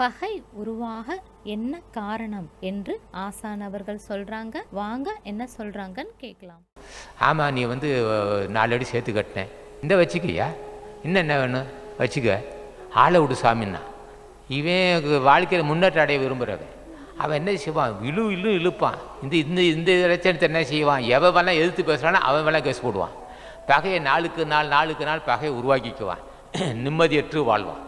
பகை உருவாக என்ன காரணம் என்று ஆசான் அவர்கள் சொல்றாங்க வாங்க என்ன சொல்றாங்கன்னு கேட்கலாம் ஆமாம் நீ வந்து அஹ், நாலு அடி சேர்த்து கட்டினேன் இந்த வச்சுக்கியா இன்னும் என்ன வேணும் வச்சுக்க ஆளை விடு சாமின்னா இவன் வாழ்க்கையில் முன்னேற்றம் அடைய விரும்புகிறவன் அவன் என்ன செய்வான் இழு இழு இழுப்பான் இந்த இந்த இந்த லட்சணத்தை என்ன செய்வான் எவன் வேணால் எதிர்த்து பேசுகிறானோ அவன் வேணால் கேஸ் போடுவான் பகையை நாளுக்கு நாள் நாளுக்கு நாள் பகையை உருவாக்கிக்குவான் நிம்மதியற்று வாழ்வான்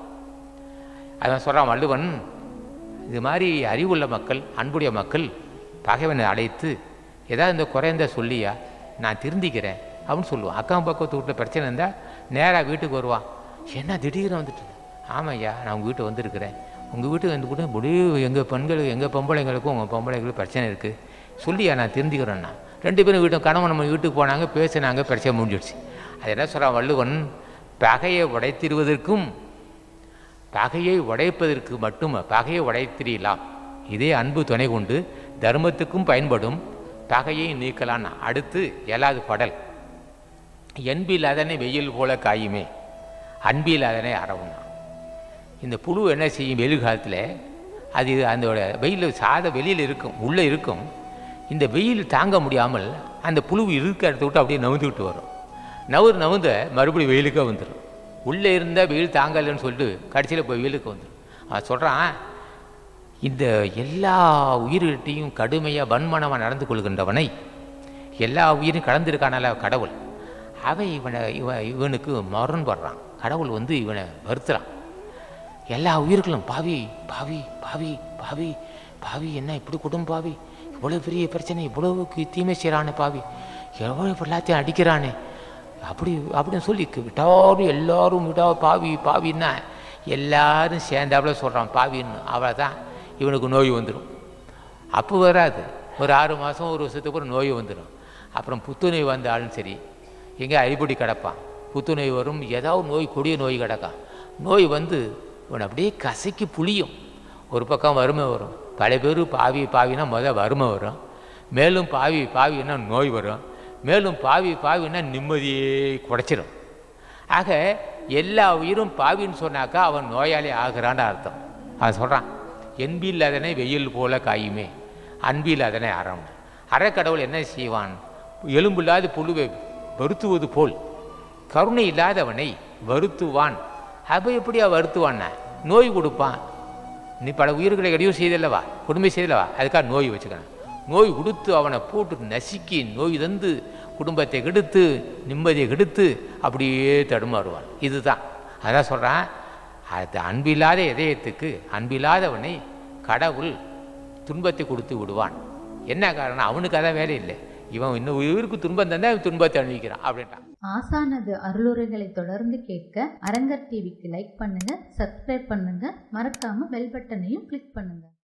அதான் சொல்கிறான் வள்ளுவன் இது மாதிரி அறிவுள்ள மக்கள் அன்புடைய மக்கள் பகைவனை அழைத்து ஏதாவது இந்த குறைந்த சொல்லியா நான் திருந்திக்கிறேன் அப்படின்னு சொல்லுவான் அக்கம் பக்கத்து வீட்டில் பிரச்சனை இருந்தால் நேராக வீட்டுக்கு வருவான் என்ன திடீர்னு வந்துட்டு ஆமாய்யா நான் உங்கள் வீட்டு வந்திருக்கிறேன் உங்கள் வீட்டுக்கு வந்து கூட முடிவு எங்கள் பெண்களுக்கு எங்கள் பொம்பளைங்களுக்கும் உங்கள் பொம்பளைங்களுக்கும் பிரச்சனை இருக்குது சொல்லியா நான் திருந்திக்கிறேன்னா ரெண்டு பேரும் வீட்டு கணவன் நம்ம வீட்டுக்கு போனாங்க பேசினாங்க பிரச்சனை முடிஞ்சிடுச்சு அது என்ன சொல்கிறான் வள்ளுவன் பகையை உடைத்திடுவதற்கும் பகையை உடைப்பதற்கு மட்டும் பகையை உடைத்திடலாம் இதே அன்பு துணை கொண்டு தர்மத்துக்கும் பயன்படும் பகையை நீக்கலாம் அடுத்து ஏழாவது படல் என்பில் அதனை வெயில் போல காயுமே அன்பில் அதனை அறவுனா இந்த புழு என்ன செய்யும் வெயில் காலத்தில் அது அதோட வெயில் சாத வெளியில் இருக்கும் உள்ளே இருக்கும் இந்த வெயில் தாங்க முடியாமல் அந்த புழு இருக்க இடத்த விட்டு அப்படியே நவுந்துக்கிட்டு வரும் நவுறு நவுந்த மறுபடியும் வெயிலுக்கே வந்துடும் உள்ளே இருந்தால் வெயில் தாங்கலைன்னு சொல்லிட்டு கடைசியில் போய் வெயிலுக்கு வந்துடும் அவன் சொல்கிறான் இந்த எல்லா உயிர்கிட்டையும் கடுமையாக வன்மனமாக நடந்து கொள்கின்றவனை எல்லா உயிரும் கலந்துருக்கானால கடவுள் அவன் இவனை இவன் இவனுக்கு முரண்படுறான் கடவுள் வந்து இவனை வருத்துறான் எல்லா உயிர்களும் பாவி பாவி பாவி பாவி பாவி என்ன இப்படி குடும்பம் பாவி இவ்வளோ பெரிய பிரச்சனை இவ்வளவுக்கு தீமை செய்கிறானே பாவி எவ்வளோ எல்லாத்தையும் அடிக்கிறானே அப்படி அப்படின்னு சொல்லி விட்டாரும் எல்லாரும் விடா பாவி பாவின்னா எல்லாரும் சேர்ந்தாப்புல சொல்கிறான் பாவின்னு அவ்வளோதான் இவனுக்கு நோய் வந்துடும் அப்போ வராது ஒரு ஆறு மாதம் ஒரு வருஷத்துக்கு அப்புறம் நோய் வந்துடும் அப்புறம் புத்துநோய் வந்தாலும் சரி எங்கே அடிப்படி கிடப்பான் புத்துநோய் வரும் ஏதாவது நோய் கொடிய நோய் கிடக்கான் நோய் வந்து இவனை அப்படியே கசக்கி புளியும் ஒரு பக்கம் வறுமை வரும் பல பேர் பாவி பாவினா முதல் வறுமை வரும் மேலும் பாவி பாவின்னா நோய் வரும் மேலும் பாவி பாவின்னா நிம்மதியே குடைச்சிடும் ஆக எல்லா உயிரும் பாவின்னு சொன்னாக்கா அவன் நோயாளி ஆகிறான்னு அர்த்தம் அவன் சொல்கிறான் என்பில் அதனை வெயில் போல காயுமே அன்பில் அதனை அறம் அறக்கடவுள் என்ன செய்வான் எலும்பில்லாத புழுவை வருத்துவது போல் கருணை இல்லாதவனை வருத்துவான் அப்போ எப்படியா வருத்துவான்னா நோய் கொடுப்பான் நீ பல உயிர்களை இடையூறு செய்தல்லவா கொடுமை செய்தல்லவா அதுக்காக நோய் வச்சுக்கணும் நோய் கொடுத்து அவனை போட்டு நசுக்கி நோய் தந்து குடும்பத்தை கெடுத்து நிம்மதியை கெடுத்து அப்படியே தடுமாறுவான் இதுதான் அதான் சொல்கிறான் அது அன்பில்லாத இதயத்துக்கு அன்பில்லாதவனை கடவுள் துன்பத்தை கொடுத்து விடுவான் என்ன காரணம் அவனுக்கு அதான் வேலை இல்லை இவன் இன்னும் உயிருக்கு துன்பம் தந்தா அவன் துன்பத்தை அனுபவிக்கிறான் அப்படின்ட்டான் ஆசானது அருளுரைகளை தொடர்ந்து கேட்க அரங்கர் டிவிக்கு லைக் பண்ணுங்க சப்ஸ்கிரைப் பண்ணுங்க மறக்காம பெல் பட்டனையும் கிளிக் பண்ணுங்க